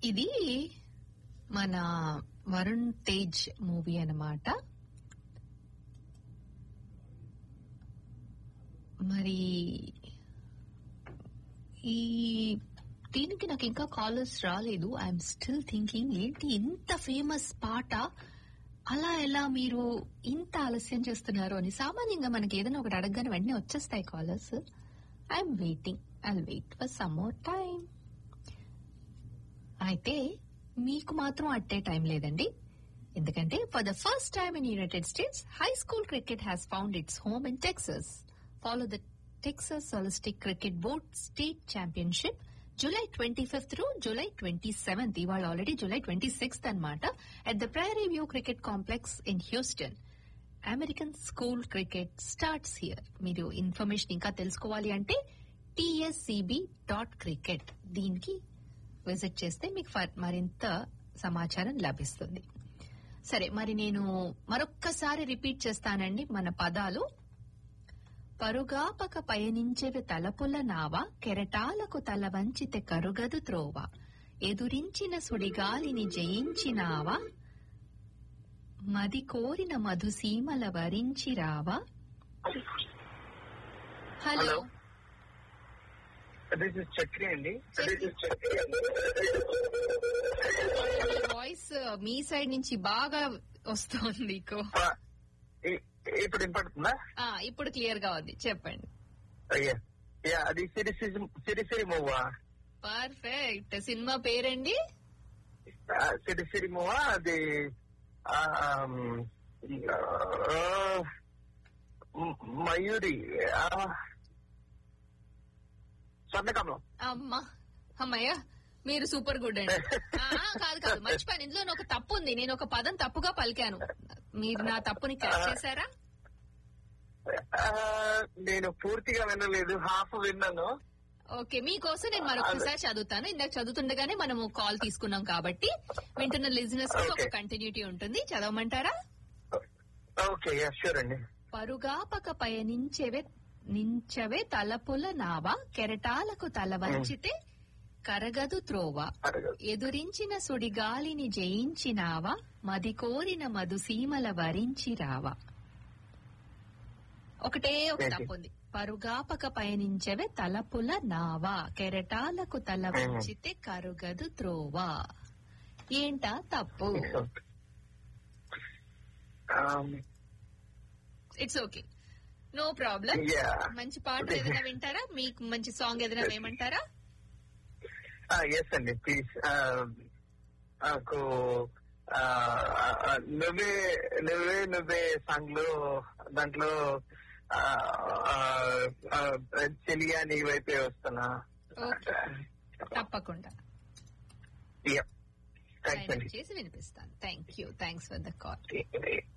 ఇది మన వరుణ్ తేజ్ మూవీ అన్నమాట మరి ఈ దీనికి నాకు ఇంకా కాలర్స్ రాలేదు ఐఎమ్ స్టిల్ థింకింగ్ ఏంటి ఇంత ఫేమస్ పాట అలా ఎలా మీరు ఇంత ఆలస్యం చేస్తున్నారు అని సామాన్యంగా మనకి ఏదైనా ఒకటి అడగగానే వెంటనే వచ్చేస్తాయి callers I'm waiting I wait for some more time అయితే మీకు మాత్రం అట్టే టైం లేదండి ఎందుకంటే for the first time in United States high school cricket has found its home in Texas follow the Texas scholastic cricket board state championship July twenty fifth to July twenty seventh ఇవాళ already July twenty sixth అనమాట at the Prairie View cricket complex in Houston American school cricket starts here మీరు information ఇంకా తెలుసుకోవాలి అంటే TSCB dot cricket దీనికి visit చేస్తే మీకు for- మరింత సమాచారం లభిస్తుంది సరే మరి నేను మరొక్కసారి రిపీట్ చేస్తానండి మన పదాలు పరుగాపక పయనించెవి తలపుల నావ కెరటాలకు తల వంచితే కరుగదు త్రోవ ఎదురించిన సుడిగాలిని జయించినావా మది కోరిన మధుసీమల వరించి రావా hello hello. This is Chakri అండి దిస్ ఇస్ చక్రి వాయిస్ మీ సైడ్ నుంచి బాగా వస్తోంది ఇకో. ఇప్పుడు వినపడుతుందా ఆ ఇప్పుడు క్లియర్ గా ఉంది చెప్పండి అయ్యా యా అది సిరి సిరి సిరి మూవా పర్ఫెక్ట్ సినిమా పేరండి సిరి సిరి మూవా అది ఆ, ఆ, మ- మయూరి ఆ, స్వర్ణకమలం అమ్మా అమ్మయ్య మీరు సూపర్ గుడ్ అండి ఆ, కాదు కాదు మర్చిపోయాను ఇందులో ఒక తప్పు ఉంది నేను ఒక పదం తప్పుగా పలికాను మీరు నా తప్పుని క్యాచ్ చేశారా ఆ, నేను పూర్తిగా వినలేదు హాఫ్ విన్నాను ఓకే మీకోసం నేను మరొకసారి చదువుతాను ఇందాక చదువుతుండగానే మనము కాల్ తీసుకున్నాం కాబట్టి వింటున్న లిజినెస్ ఒక Okay. కంటిన్యూటీ ఉంటుంది చదవమంటారా ఓకే యా షూర్ అండి పరుగాపక పయనించేవే నించవే తలపుల నావ కెరటాలకు తల వంచితే కరగదు త్రోవ అడగదు. ఎదురించిన సుడిగాలిని జయించినావా మది కోరిన మధుసీమల వరించి రావా ఒకటే ఒక ఏంటి? తప్పు ఉంది పరుగాపక పయనించవే తలపుల నావా కెరటాలకు తల వంచితే కరుగదు త్రోవా ఏంటా తప్పు Um, it's okay no problem yeah. మంచి పాట ఏదైనా వింటారా మీకు మంచి సాంగ్ ఏదైనా వేయమంటారా ఎస్ అండి ప్లీజ్ నాకు ఆ, ఆ, నువ్వే నువ్వే నువ్వే సాంగ్ లో దాంట్లో ఆ, ఆ, ఆ, చెలియా నీ వైపే వస్తున్నా Okay. తప్పకుండా థ్యాంక్స్ Sign up అండి చేసి వినిపిస్తాను thank you thanks for the call Okay.